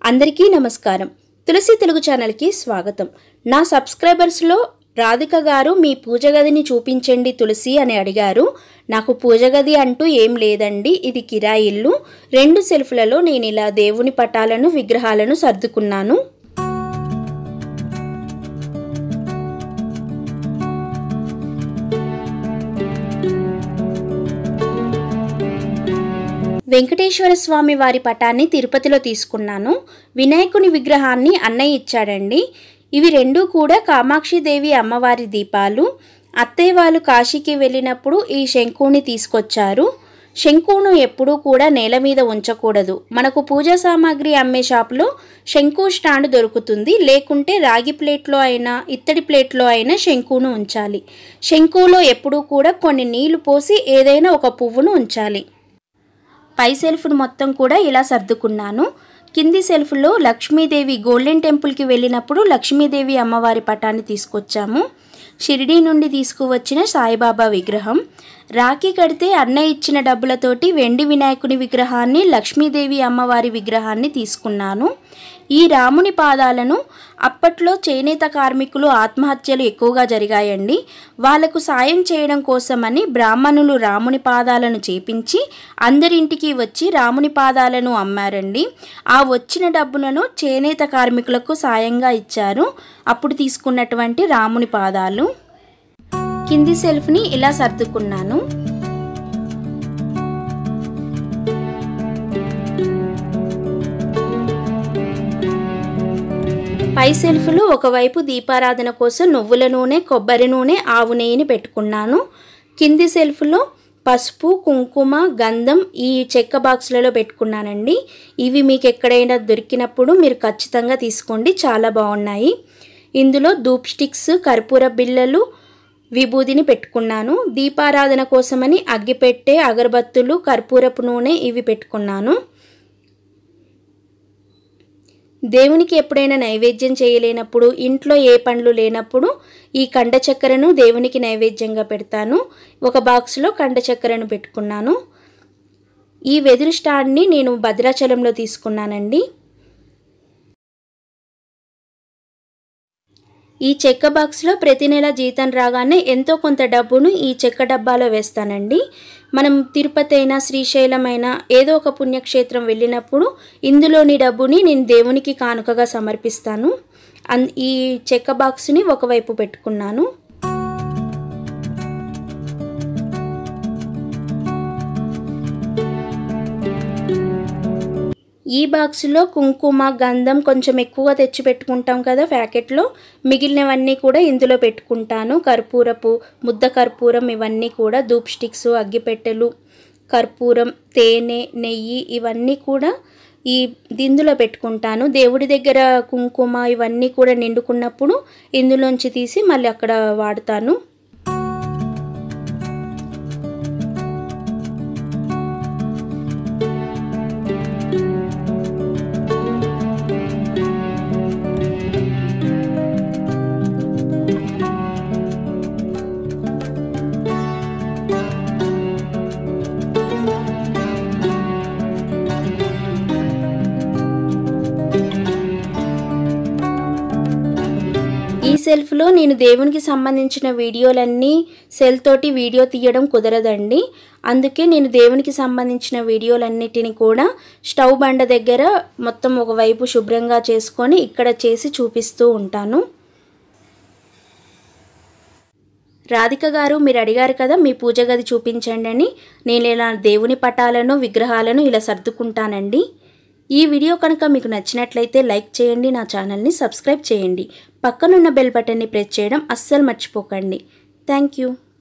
అందరికీ నమస్కారం తులసి తెలుగు ఛానల్కి స్వాగతం నా సబ్స్క్రైబర్స్లో రాధిక గారు మీ పూజ గదిని చూపించండి తులసి అని అడిగారు నాకు పూజ గది అంటూ ఏం లేదండి ఇది కిరాయి ఇల్లు రెండు సెల్ఫ్లలో నేను ఇలా దేవుని పటాలను విగ్రహాలను సర్దుకున్నాను వెంకటేశ్వర స్వామి వారి పటాన్ని తిరుపతిలో తీసుకున్నాను వినాయకుని విగ్రహాన్ని అన్నయ్య ఇచ్చాడండి ఇవి రెండు కూడా కామాక్షిదేవి అమ్మవారి దీపాలు అత్తయ్య వాళ్ళు కాశీకి వెళ్ళినప్పుడు ఈ శంకుని తీసుకొచ్చారు శంకును ఎప్పుడూ కూడా నేల మీద ఉంచకూడదు మనకు పూజా సామాగ్రి అమ్మే షాప్లో శంకు స్టాండ్ దొరుకుతుంది లేకుంటే రాగి ప్లేట్లో అయినా ఇత్తడి ప్లేట్లో అయినా శంకును ఉంచాలి శంకులో ఎప్పుడూ కూడా కొన్ని నీళ్లు పోసి ఏదైనా ఒక పువ్వును ఉంచాలి పై సెల్ఫ్ను మొత్తం కూడా ఇలా సర్దుకున్నాను కింది సెల్ఫ్లో లక్ష్మీదేవి గోల్డెన్ టెంపుల్కి వెళ్ళినప్పుడు లక్ష్మీదేవి అమ్మవారి పటాన్ని తీసుకొచ్చాము షిరిడీ నుండి తీసుకువచ్చిన సాయిబాబా విగ్రహం రాఖీ కడితే అన్నయ్య ఇచ్చిన డబ్బులతోటి వెండి వినాయకుని విగ్రహాన్ని లక్ష్మీదేవి అమ్మవారి విగ్రహాన్ని తీసుకున్నాను ఈ రాముని పాదాలను అప్పట్లో చేనేత కార్మికులు ఆత్మహత్యలు ఎక్కువగా జరిగాయండి వాళ్లకు సాయం చేయడం కోసమని బ్రాహ్మణులు రాముని పాదాలను చేపించి అందరింటికి వచ్చి రాముని పాదాలను అమ్మారండి ఆ వచ్చిన డబ్బులను చేనేత కార్మికులకు సాయంగా ఇచ్చారు అప్పుడు తీసుకున్నటువంటి రాముని పాదాలు కింది సెల్ఫ్ని ఇలా సర్దుకున్నాను పై సెల్ఫ్లో ఒకవైపు దీపారాధన కోసం నువ్వుల నూనె కొబ్బరి నూనె ఆవు నెయ్యిని పెట్టుకున్నాను కింది సెల్ఫ్లో పసుపు కుంకుమ గంధం ఈ చెక్క బాక్సులలో పెట్టుకున్నానండి ఇవి మీకు ఎక్కడైనా దొరికినప్పుడు మీరు ఖచ్చితంగా తీసుకోండి చాలా బాగున్నాయి ఇందులో ధూప్ స్టిక్స్ కర్పూర బిళ్ళలు విభూదిని పెట్టుకున్నాను దీపారాధన కోసమని అగ్గిపెట్టె అగరబత్తులు కర్పూరపు నూనె ఇవి పెట్టుకున్నాను దేవునికి ఎప్పుడైనా నైవేద్యం చేయలేనప్పుడు ఇంట్లో ఏ పండ్లు లేనప్పుడు ఈ కండ చక్కెరను దేవునికి నైవేద్యంగా పెడతాను ఒక బాక్స్లో కండ చక్కెరను పెట్టుకున్నాను ఈ వెదురు స్టాండ్ని నేను భద్రాచలంలో తీసుకున్నానండి ఈ చెక్క బాక్స్లో ప్రతి నెల జీతం రాగానే ఎంతో కొంత డబ్బును ఈ చెక్క డబ్బాలో వేస్తానండి మనం తిరుపతి అయినా శ్రీశైలం అయినా ఏదో ఒక పుణ్యక్షేత్రం వెళ్ళినప్పుడు ఇందులోని డబ్బుని నేను దేవునికి కానుకగా సమర్పిస్తాను అన్ ఈ చెక్క బాక్స్ని ఒకవైపు పెట్టుకున్నాను ఈ బాక్స్లో కుంకుమ గంధం కొంచెం ఎక్కువగా తెచ్చి పెట్టుకుంటాం కదా ప్యాకెట్లో మిగిలినవన్నీ కూడా ఇందులో పెట్టుకుంటాను కర్పూరపు ముద్ద కర్పూరం ఇవన్నీ కూడా ధూప్ స్టిక్స్ అగ్గిపెట్టెలు కర్పూరం తేనె నెయ్యి ఇవన్నీ కూడా ఈ ఇందులో పెట్టుకుంటాను దేవుడి దగ్గర కుంకుమ ఇవన్నీ కూడా నిండుకున్నప్పుడు ఇందులోంచి తీసి మళ్ళీ అక్కడ వాడతాను ఈ సెల్ఫ్లో నేను దేవునికి సంబంధించిన వీడియోలన్నీ సెల్ తోటి వీడియో తీయడం కుదరదండి అందుకే నేను దేవునికి సంబంధించిన వీడియోలన్నిటిని కూడా స్టవ్ బండ దగ్గర మొత్తం ఒకవైపు శుభ్రంగా చేసుకొని ఇక్కడ చేసి చూపిస్తూ ఉంటాను రాధిక గారు మీరు అడిగారు కదా మీ పూజ గది చూపించండి అని నేను ఇలా దేవుని పటాలను విగ్రహాలను ఇలా సర్దుకుంటానండి ఈ వీడియో కనుక మీకు నచ్చినట్లయితే లైక్ చేయండి నా ఛానల్ని సబ్స్క్రైబ్ చేయండి పక్కనున్న బెల్ బటన్ని ప్రెస్ చేయడం అస్సలు మర్చిపోకండి థ్యాంక్ యూ